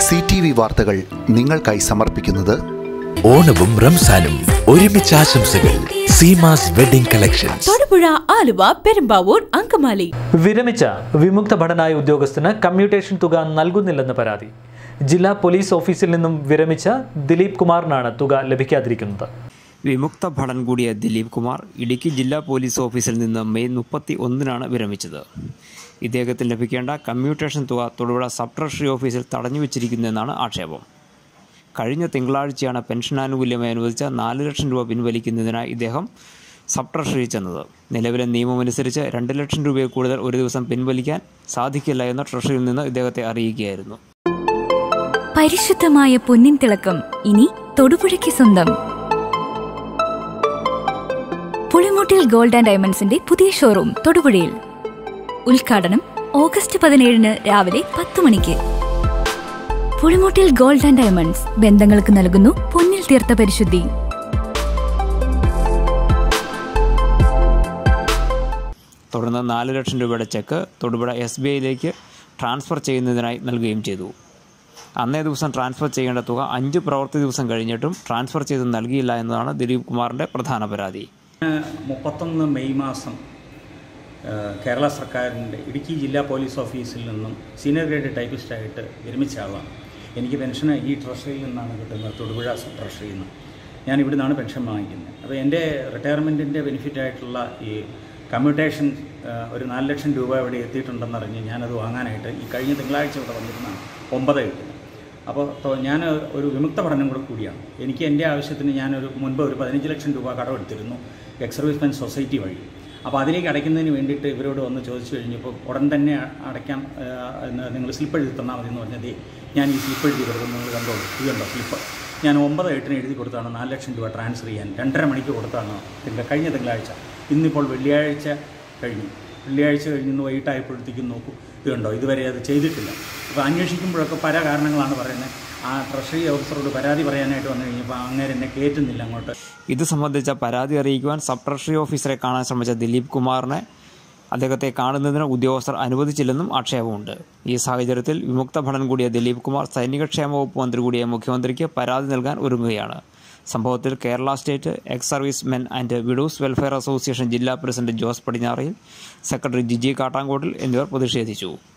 C T V വാർത്തകൾ നിങ്ങൾക്കായി സമർപ്പിക്കുന്നത് ഓണവും റംസാനും ഒരുമിച്ച് ആശംസകൾ സീമാസ് വെഡിംഗ് കളക്ഷൻസ് തൊടുപുഴ ആലുവ പെരുമ്പാവൂർ അങ്കമാലി വിരമിച്ച വിമുക്ത ഭടനായ ഉദ്യോഗസ്ഥന് കമ്മ്യൂട്ടേഷൻ തുക നൽകുന്നില്ലെന്ന് പരാതി ജില്ലാ പോലീസ് ഓഫീസിൽ നിന്നും വിരമിച്ച ദിലീപ് കുമാറിനാണ് തുക ലഭിക്കാതിരിക്കുന്നത് വിമുക്ത ഭടൻ കൂടിയ ദിലീപ് കുമാർ ഇടുക്കി ജില്ലാ പോലീസ് ഓഫീസിൽ നിന്ന് മെയ് മുപ്പത്തി ഒന്നിനാണ് വിരമിച്ചത് ഇദ്ദേഹത്തിന് ലഭിക്കേണ്ട കമ്മ്യൂട്ടേഷൻ തുക തൊടുപുഴ സബ് ട്രഷറി ഓഫീസിൽ തടഞ്ഞു വെച്ചിരിക്കുന്നതെന്നാണ് ആക്ഷേപം കഴിഞ്ഞ തിങ്കളാഴ്ചയാണ് പെൻഷൻ ആനുകൂല്യമായി അനുവദിച്ച നാല് ലക്ഷം രൂപ പിൻവലിക്കുന്നതിനായി ഇദ്ദേഹം സബ് ട്രഷറിയിൽ ചെന്നത് നിലവിലെ നിയമമനുസരിച്ച് രണ്ട് ലക്ഷം രൂപയിൽ കൂടുതൽ ഒരു ദിവസം പിൻവലിക്കാൻ സാധിക്കില്ല എന്ന് ട്രഷറിയിൽ നിന്ന് ഇദ്ദേഹത്തെ അറിയിക്കുകയായിരുന്നു പരിശുദ്ധമായ പൊന്നിൻ തിളക്കം ഇനി തൊടുപുഴയ്ക്ക് സ്വന്തം പുളിമൂട്ടിൽ ഗോൾഡ് ആൻഡ് ഡയമണ്ട്സിന്റെ പുതിയ ഷോറൂം തൊടുപുഴയിൽ ഉദ്ഘാടനം ഓഗസ്റ്റ് പതിനേഴിന് രാവിലെ പത്ത് മണിക്ക് പുളിമൂട്ടിൽ ഗോൾഡ് ആൻഡ് ഡയമണ്ട്സ് ബന്ധങ്ങൾക്ക് നൽകുന്നു പൊന്നിൽ തീർത്ത പരിശുദ്ധി തുടർന്ന് നാല് ലക്ഷം രൂപയുടെ ചെക്ക് തൊടുപുഴ എസ് ബി ഐയിലേക്ക് ട്രാൻസ്ഫർ ചെയ്യുന്നതിനായി നൽകുകയും ചെയ്തു അന്നേ ദിവസം ട്രാൻസ്ഫർ ചെയ്യേണ്ട തുക അഞ്ച് പ്രവൃത്തി ദിവസം കഴിഞ്ഞിട്ടും ട്രാൻസ്ഫർ ചെയ്ത് നൽകിയില്ല എന്നതാണ് ദിലീപ് കുമാറിൻ്റെ പ്രധാന പരാതി മുപ്പത്തൊന്ന് മെയ് മാസം ആ, കേരള സർക്കാരിൻ്റെ ഇടുക്കി ജില്ലാ പോലീസ് ഓഫീസിൽ നിന്നും സീനിയർ ഗ്രേഡ് ടൈപ്പിസ്റ്റായിട്ട് വിരമിച്ച ആളാണ് എനിക്ക് പെൻഷന് ഈ ട്രഷറിയിൽ നിന്നാണ് കിട്ടുന്നത് തൊടുപുഴ സബ് ട്രഷറിയിൽ നിന്ന് ഞാൻ ഇവിടെ നിന്നാണ് പെൻഷൻ വാങ്ങിക്കുന്നത് അപ്പോൾ എൻ്റെ റിട്ടയർമെൻറ്റിൻ്റെ ബെനിഫിറ്റായിട്ടുള്ള ഈ കമ്മ്യൂട്ടേഷൻ ആ, ഒരു നാല് ലക്ഷം രൂപ ഇവിടെ എത്തിയിട്ടുണ്ടെന്നറിഞ്ഞ് ഞാനത് വാങ്ങാനായിട്ട് ഈ കഴിഞ്ഞ തിങ്കളാഴ്ച ഇവിടെ വന്നിരുന്നതാണ് ഒമ്പത് എട്ടിന് അപ്പോൾ തൊ- ഞാൻ ഒരു വിമുക്ത പഠനം കൂടെ കൂടിയാണ് എനിക്ക് എൻ്റെ ആവശ്യത്തിന് ഞാനൊരു മുൻപ് ഒരു പതിനഞ്ച് ലക്ഷം രൂപ കടമെടുത്തിരുന്നു എക്സ് സർവീസ്മെൻ സൊസൈറ്റി വഴി അപ്പോൾ അതിലേക്ക് അടയ്ക്കുന്നതിന് വേണ്ടിയിട്ട് ഇവരോട് വന്ന് ചോദിച്ചു കഴിഞ്ഞപ്പോൾ ഉടൻ തന്നെ അ- അടയ്ക്കാം ആ, എന്ന് നിങ്ങൾ സ്ലിപ്പ് എഴുതി തന്നാൽ മതി എന്ന് പറഞ്ഞത് ഞാൻ ഈ സ്ലിപ്പ് എഴുതി കൊടുക്കും നിങ്ങൾ കണ്ടോളൂ ഇത് കണ്ടോ സ്ലിപ്പ് ഞാൻ ഒമ്പത് എട്ടിന് എഴുതി കൊടുത്താണ് നാല് ലക്ഷം രൂപ ട്രാൻസ്ഫർ ചെയ്യാൻ രണ്ടര മണിക്ക് കൊടുത്താണ് തിങ്കൾ കഴിഞ്ഞ തിങ്കളാഴ്ച ഇന്നിപ്പോൾ വെള്ളിയാഴ്ച കഴിഞ്ഞു വെള്ളിയാഴ്ച കഴിഞ്ഞ് ഇന്ന് വൈകിട്ടായപ്പോഴത്തേക്കും നോക്കൂ ഇത് കണ്ടോ ഇതുവരെ അത് ചെയ്തിട്ടില്ല അപ്പോൾ അന്വേഷിക്കുമ്പോഴൊക്കെ പല കാരണങ്ങളാണ് പറയുന്നത് ആ ട്രഷറി ഓഫീസറോട് പരാതി പറയാനായിട്ട് വന്നു കഴിഞ്ഞപ്പോൾ അങ്ങേരെ എന്നെ കയറ്റുന്നില്ല അങ്ങോട്ട് ഇത് സംബന്ധിച്ച പരാതി അറിയിക്കുവാൻ സബ് ട്രഷറി ഓഫീസറെ കാണാൻ ശ്രമിച്ച ദിലീപ് കുമാറിനെ അദ്ദേഹത്തെ കാണുന്നതിന് ഉദ്യോഗസ്ഥർ അനുവദിച്ചില്ലെന്നും ആക്ഷേപമുണ്ട് ഈ സാഹചര്യത്തിൽ വിമുക്ത ഭടൻ കൂടിയ ദിലീപ് കുമാർ സൈനികക്ഷേമ വകുപ്പ് മന്ത്രി കൂടിയ മുഖ്യമന്ത്രിക്ക് പരാതി നൽകാൻ ഒരുങ്ങുകയാണ് സംഭവത്തിൽ Kerala state ex service men and widows welfare association ജില്ലാ പ്രസിഡന്റ് ജോസ് പടിഞ്ഞാറയിൽ സെക്രട്ടറി ജിജി കാട്ടാങ്കോട്ടിൽ എന്നിവർ പ്രതിഷേധിച്ചു